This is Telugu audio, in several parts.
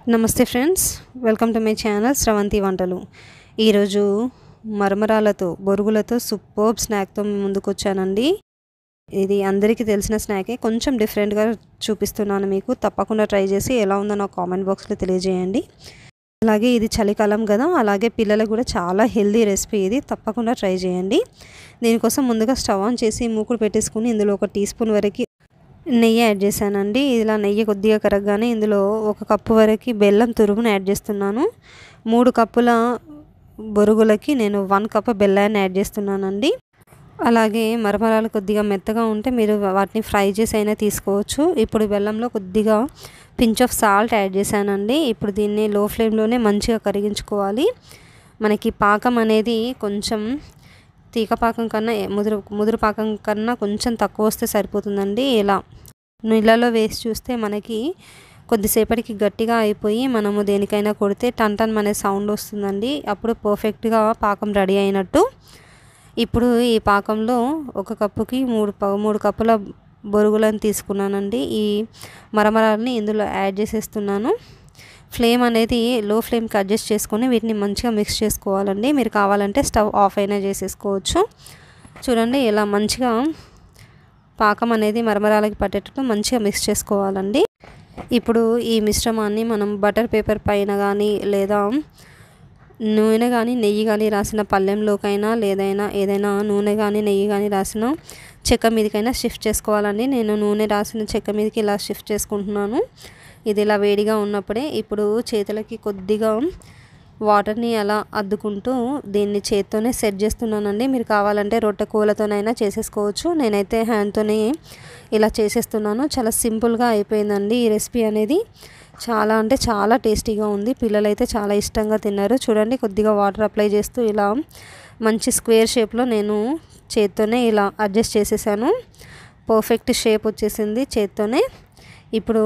నమస్తే friends welcome to my channel Sravanthi వంటలు ఈరోజు మరమరాలతో బొరుగులతో సూపర్బ్ స్నాక్తో ముందుకు వచ్చానండి ఇది అందరికీ తెలిసిన స్నాకే కొంచెం డిఫరెంట్గా చూపిస్తున్నాను మీకు తప్పకుండా ట్రై చేసి ఎలా ఉందో నా కామెంట్ బాక్స్లో తెలియజేయండి అలాగే ఇది చలికాలం కదా అలాగే పిల్లలకు కూడా చాలా హెల్దీ రెసిపీ ఇది తప్పకుండా ట్రై చేయండి దీనికోసం ముందుగా స్టవ్ ఆన్ చేసి మూకుడు పెట్టేసుకుని ఇందులో ఒక టీ స్పూన్ వరకు నెయ్యి యాడ్ చేశానండి ఇలా నెయ్యి కొద్దిగా కరగగానే ఇందులో ఒక కప్పు వరకు బెల్లం తురుగును యాడ్ చేస్తున్నాను మూడు కప్పుల బొరుగులకి నేను వన్ కప్ బెల్లాన్ని యాడ్ చేస్తున్నానండి అలాగే మరమరాలు కొద్దిగా మెత్తగా ఉంటే మీరు వాటిని ఫ్రై చేసి అయినా తీసుకోవచ్చు ఇప్పుడు బెల్లంలో కొద్దిగా పించ్ ఆఫ్ సాల్ట్ యాడ్ చేశానండి ఇప్పుడు దీన్ని లో ఫ్లేమ్లోనే మంచిగా కరిగించుకోవాలి మనకి పాకం అనేది కొంచెం తీగ పాకం కన్నా ముదురు ముదురు పాకం కన్నా కొంచెం తక్కువ వస్తే సరిపోతుందండి ఇలా నీళ్ళలో వేసి చూస్తే మనకి కొద్దిసేపటికి గట్టిగా అయిపోయి మనము దేనికైనా కొడితే టన్ టన్ అనే సౌండ్ వస్తుందండి అప్పుడు పర్ఫెక్ట్గా పాకం రెడీ అయినట్టు ఇప్పుడు ఈ పాకంలో ఒక కప్పుకి మూడు మూడు కప్పుల బొరుగులను తీసుకున్నానండి ఈ మరమరాలని ఇందులో యాడ్ చేసేస్తున్నాను ఫ్లేమ్ అనేది లో ఫ్లేమ్కి అడ్జస్ట్ చేసుకొని వీటిని మంచిగా మిక్స్ చేసుకోవాలండి మీరు కావాలంటే స్టవ్ ఆఫ్ అయినా చేసేసుకోవచ్చు చూడండి ఇలా మంచిగా పాకం అనేది మరమరాలకి పట్టేటట్టు మంచిగా మిక్స్ చేసుకోవాలండి ఇప్పుడు ఈ మిశ్రమాన్ని మనం బటర్ పేపర్ పైన కానీ లేదా నూనె కానీ నెయ్యి కానీ రాసిన పళ్ళెంలోకైనా లేదైనా ఏదైనా నూనె కానీ నెయ్యి కానీ రాసిన చెక్క మీదకైనా షిఫ్ట్ చేసుకోవాలండి నేను నూనె రాసిన చెక్క మీదకి ఇలా షిఫ్ట్ చేసుకుంటున్నాను ఇది ఇలా వేడిగా ఉన్నప్పుడే ఇప్పుడు చేతులకి కొద్దిగా వాటర్ని అలా అద్దుకుంటూ దీన్ని చేత్తోనే సెట్ చేస్తున్నానండి మీరు కావాలంటే రొట్టె కూలతోనైనా చేసేసుకోవచ్చు నేనైతే హ్యాండ్తోనే ఇలా చేసేస్తున్నాను చాలా సింపుల్గా అయిపోయిందండి ఈ రెసిపీ అనేది చాలా అంటే చాలా టేస్టీగా ఉంది పిల్లలైతే చాలా ఇష్టంగా తిన్నారు చూడండి కొద్దిగా వాటర్ అప్లై చేస్తూ ఇలా మంచి స్క్వేర్ షేప్లో నేను చేత్తోనే ఇలా అడ్జస్ట్ చేసేసాను పర్ఫెక్ట్ షేప్ వచ్చేసింది చేత్తోనే ఇప్పుడు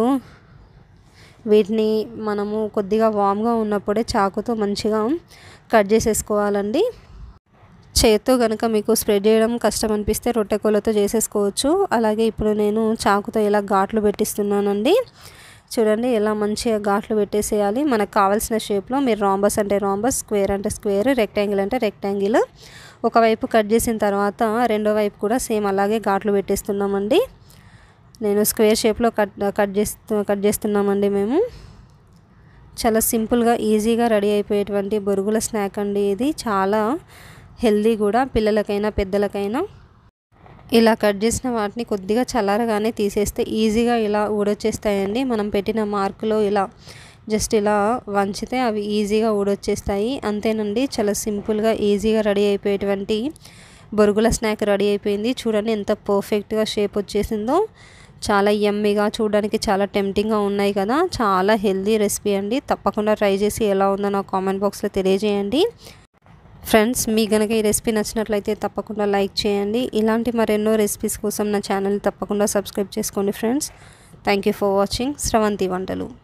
వీటిని మనము కొద్దిగా వామ్గా ఉన్నప్పుడే చాకుతో మంచిగా కట్ చేసేసుకోవాలండి చేత్తో కనుక మీకు స్ప్రెడ్ చేయడం కష్టం అనిపిస్తే రొట్టె కోలతో చేసేసుకోవచ్చు అలాగే ఇప్పుడు నేను చాకుతో ఇలా ఘాట్లు పెట్టిస్తున్నానండి చూడండి ఇలా మంచిగా ఘాట్లు పెట్టేసేయాలి మనకు కావాల్సిన షేప్లో మీరు రాంబస్ అంటే రాంబస్ స్క్వేర్ అంటే స్క్వేర్ రెక్టాంగిల్ అంటే రెక్టాంగిల్ ఒకవైపు కట్ చేసిన తర్వాత రెండో వైపు కూడా సేమ్ అలాగే ఘాట్లు పెట్టేస్తున్నామండి నేను స్క్వేర్ షేప్లో కట్ కట్ చేస్తూ కట్ చేస్తున్నామండి మేము చాలా సింపుల్గా ఈజీగా రెడీ అయిపోయేటువంటి బొరుగుల స్నాక్ అండి ఇది చాలా హెల్దీ కూడా పిల్లలకైనా పెద్దలకైనా ఇలా కట్ చేసిన వాటిని కొద్దిగా చల్లారగానే తీసేస్తే ఈజీగా ఇలా ఊడొచ్చేస్తాయండి మనం పెట్టిన మార్కులో ఇలా జస్ట్ ఇలా వంచితే అవి ఈజీగా ఊడొచ్చేస్తాయి అంతేనండి చాలా సింపుల్గా ఈజీగా రెడీ అయిపోయేటువంటి బొరుగుల స్నాక్ రెడీ అయిపోయింది చూడండి ఎంత పర్ఫెక్ట్గా షేప్ వచ్చేసిందో చాలా యమ్మీగా చూడడానికి చాలా టెంప్టింగ్గా ఉన్నాయి కదా చాలా హెల్దీ రెసిపీ అండి తప్పకుండా ట్రై చేసి ఎలా ఉందో నా కామెంట్ బాక్స్లో తెలియజేయండి ఫ్రెండ్స్ మీ కనుక ఈ రెసిపీ నచ్చినట్లయితే తప్పకుండా లైక్ చేయండి ఇలాంటి మరెన్నో రెసిపీస్ కోసం నా ఛానల్ తప్పకుండా సబ్స్క్రైబ్ చేసుకోండి friends thank you for watching Sravanthi వంటలు